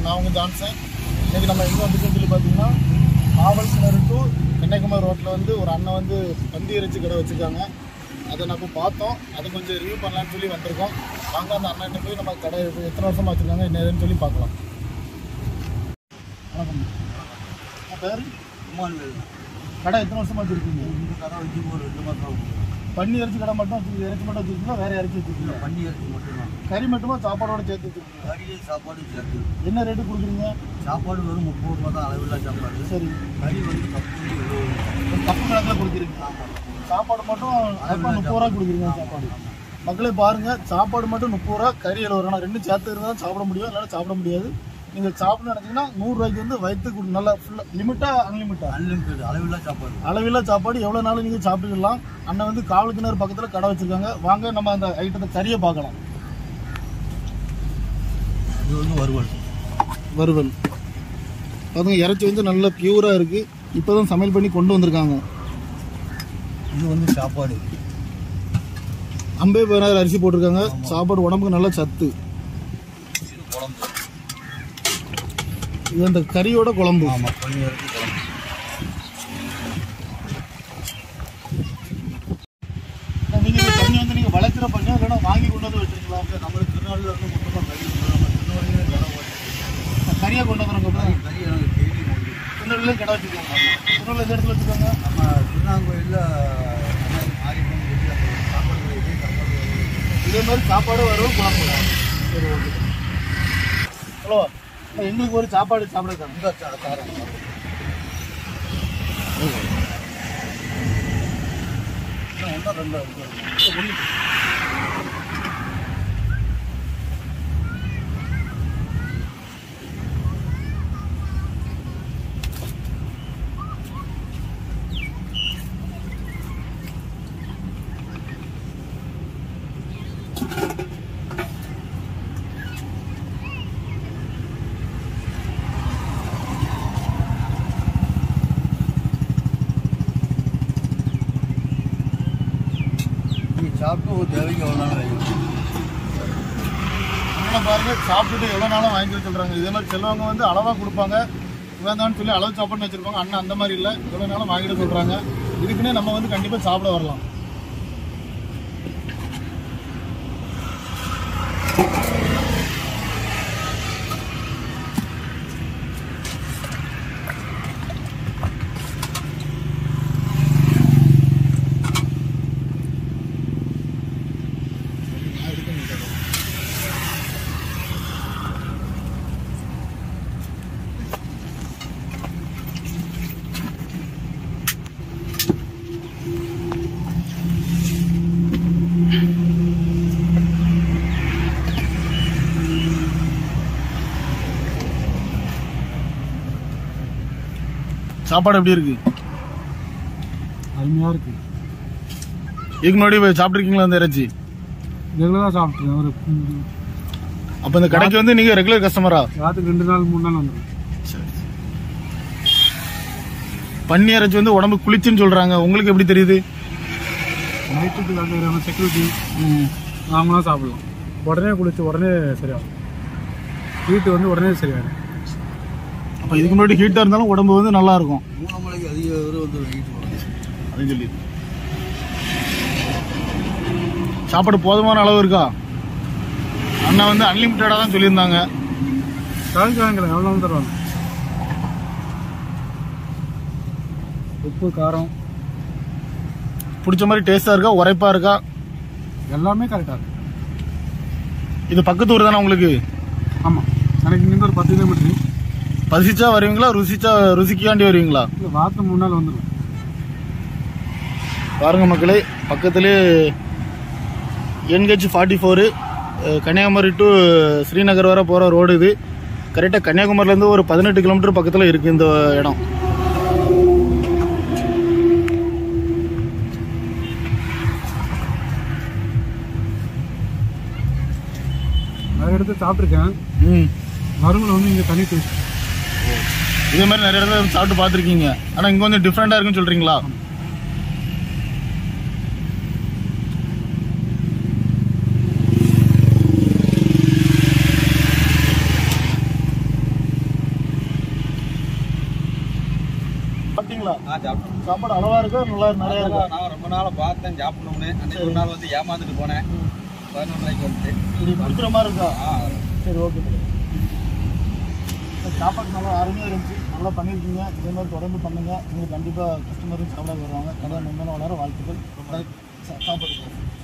நான் உங்கள் ஜான்சன் இன்னைக்கு நம்ம எங்கே வந்துருக்கோம்னு சொல்லி பார்த்தீங்கன்னா நாவல் கிணறு டு கன்னியாகுமரி ரோட்டில் வந்து ஒரு அண்ணன் வந்து பந்தி இறைச்சி கடை வச்சுருக்காங்க அதை நம்ம பார்த்தோம் அதை கொஞ்சம் ரிவ்யூ பண்ணலான்னு சொல்லி வந்திருக்கோம் வாங்க அந்த அண்ணன்ட்ட போய் நம்ம கடை இப்போ எத்தனை வருஷமாக வச்சுருக்காங்க என்ன ஏதுன்னு சொல்லி பார்க்கலாம் வணக்கம் உங்கள் பேர் கடை எத்தனை வருஷமாக வச்சுருக்கீங்க இந்த கடை வச்சு ஒரு ரெண்டு மாதம் ஆகும் பன்னி இறைச்சி கடை மட்டும் வச்சு இறைச்சி மட்டும் வச்சுருக்கீங்களா வேறு இறைச்சி வச்சுருக்கீங்களா பண்ணி இறச்சி மட்டும்தான் கறி மட்டுமா சாப்பாடோட சேர்த்து வச்சுருக்கீங்க கறி சாப்பாடு சேர்த்து என்ன ரேட்டு கொடுக்குறீங்க சாப்பாடு வெறும் முப்பது ரூபா தான் அளவில்லா சாப்பாடு சரி கறி வந்து பத்து எழுபது ஒரு கப்பு கணக்கில் கொடுக்குறீங்க சாப்பாடு மட்டும் அப்போ முப்பது ரூபா கொடுக்குறீங்க சாப்பாடு மக்களே பாருங்க சாப்பாடு மட்டும் முப்பது ரூபா கறி எழுபது ரூபா ரெண்டும் சேர்த்து இருந்தால் சாப்பிட முடியும் இல்லைன்னா சாப்பிட முடியாது நீங்கள் சாப்பிடணும்னு நினச்சிங்கன்னா நூறுரூவாய்க்கு வந்து வயிற்றுக்கு நல்லா ஃபுல்லாக லிமிட்டாக அன்லிமிட்டா அன்லிமிட்டட் அளவில்லா சாப்பாடு அளவில்லா சாப்பாடு எவ்வளோ நாளும் நீங்கள் சாப்பிட்டுக்கலாம் அண்ணன் வந்து காவல் கிணறு பக்கத்தில் கடை வச்சுருக்காங்க வாங்க நம்ம அந்த ஐட்டத்தை கறியை பார்க்கலாம் இது வந்து வறுவல் வறுவல் பாருங்க இறைச்சி வந்து நல்லா பியூராக இருக்குது இப்போ தான் சமையல் பண்ணி கொண்டு வந்திருக்காங்க இது வந்து சாப்பாடு அம்பே பதினாறு அரிசி போட்டிருக்காங்க சாப்பாடு உடம்புக்கு நல்ல சத்து இது குழம்பு இது அந்த கறியோட குழம்பு ஆமாம் பண்ணி இறச்சி குழம்பு நீங்க இந்த பண்ணி வந்து நீங்க வளர்க்குற பண்ணி இல்லைன்னா வாங்கி கொண்டு வந்து வச்சிருக்கலாம் இங்க நம்மளுக்கு திருநாளில் இருந்து மொத்தமாக கறி உண்டு. நம்ம திருநெல்வேலியிலே கடை போட்டு கறியா கொண்டு வந்துருங்க கறி எனக்கு டெய்லி உண்டு திருநெல்வேலியும் கடை வச்சிருக்காங்க திருநெல்வேலி எந்த இடத்துல வச்சிருக்காங்க நம்ம திருநாங்கோயிலில் ஆரியப்பன் சொல்லி அந்த சாப்பாடு கிடையாது சாப்பாடு கிடையாது. இதே மாதிரி சாப்பாடு வரும் குழம்பு சரி ஓகே ஹலோ எங்களுக்கு ஒரு சாப்பாடு சாப்பிடுறாங்க இந்த சா- சாரம் ஒன்றா ரெண்டா இருக்கு நீ சாப்பிட்டு ஒரு தேவைக்கு எவ்வளோ நாள் ஆகும் அண்ணனை பாருங்க சாப்பிட்டுட்டு எவ்வளோ நாளும் வாங்கிட்டு சொல்றாங்க இதே மாதிரி செல்வங்க வந்து அளவா கொடுப்பாங்க இவன் சொல்லி அளவு சாப்பாடு வச்சிருப்பாங்க அண்ணன் அந்த மாதிரி இல்லை எவ்வளோ நாளும் வாங்கிட்டு சொல்றாங்க இதுக்குன்னே நம்ம வந்து கண்டிப்பா சாப்பிட வரலாம் சாப்பாடு எப்படி இருக்கு அருமையாக இருக்கு இதுக்கு முன்னாடி போய் சாப்பிட்ருக்கீங்களா அந்த இறைச்சி ரெகுலராக சாப்பிட்ருக்கேன் ஒரு ம், அப்போ இந்த கடைக்கு வந்து நீங்க ரெகுலர் கஸ்டமரா வாரத்துக்கு ரெண்டு நாள் மூணு நாள் வந்துடும் பன்னி இறைச்சி வந்து உடம்பு குளிச்சுன்னு சொல்றாங்க உங்களுக்கு எப்படி தெரியுது நைட்டுக்கு வந்து செக்யூரிட்டி நாமளாம் சாப்பிடலாம் உடனே குளிச்சு உடனே சரியாகும் வீட்டு வந்து உடனே சரியாகும் அப்போ இதுக்கு முன்னாடி ஹீட்டாக இருந்தாலும் உடம்பு வந்து நல்லா இருக்கும் மூணு மலைக்கு அதிக பேர் வந்து வெயிட் போடுறது அப்படின்னு சொல்லி சாப்பாடு போதுமான அளவு இருக்கா அண்ணா வந்து அன்லிமிட்டடாக தான் சொல்லியிருந்தாங்க கலந்து வாங்கிக்கலாம் எவ்வளோ தருவாங்க உப்பு காரம் பிடிச்ச மாதிரி டேஸ்ட்டாக இருக்கா உரைப்பாக இருக்கா எல்லாமே கரெக்டாக இருக்கு இது பக்கத்து ஊர் தானே உங்களுக்கு ஆமாம் எனக்கு இங்கேருந்து ஒரு பத்து கிலோமீட்டர் பசிச்சா வருவீங்களா ருசிச்சா ருசிக்காண்டி வருவீங்களா இல்லை வாரத்துக்கு மூணு நாள் வந்துடும் பாருங்க மக்களே பக்கத்துலேயே NH forty four Kanyakumari to Srinagar வரை போகிற ரோடு இது கரெக்டாக கன்னியாகுமரியிலேருந்து ஒரு பதினெட்டு கிலோமீட்டர் பக்கத்தில் இருக்குது இந்த இடம் நிறைய இடத்துல சாப்பிட்ருக்கேன் ம் வறுவல் வந்து இங்கே தனி டேஸ்ட் இதே மாதிரி நிறைய இடத்துல சாப்பிட்டு பார்த்துருக்கீங்க ஆனால் இங்கே கொஞ்சம் டிஃப்ரெண்ட்டாக இருக்குன்னு சொல்கிறீங்களா நான் சாப்பிட்டேன் சாப்பாடு அளவா இருக்கா நல்லா நிறையா இருக்கா அதெல்லாம் நான் ரொம்ப நாளாக பார்த்தேன் சாப்பிடணும்னு அன்னைக்கு ஒரு நாள் வந்து ஏமாந்துட்டு போனேன் பதினொன்று மணிக்கு வந்துட்டு இப்படி கொடுக்குற மாதிரி இருக்கா ஆ சரி ஓகே சாப்பாடு நல்லா அருமையாக இருந்துச்சு நல்லா பண்ணியிருக்கீங்க இதே மாதிரி தொடர்ந்து பண்ணுங்க உங்களுக்கு கண்டிப்பாக கஸ்டமரும் சாப்பிட வருவாங்க கடை மென்மேலும் வளர வாழ்த்துக்கள் சா- சாப்பாடு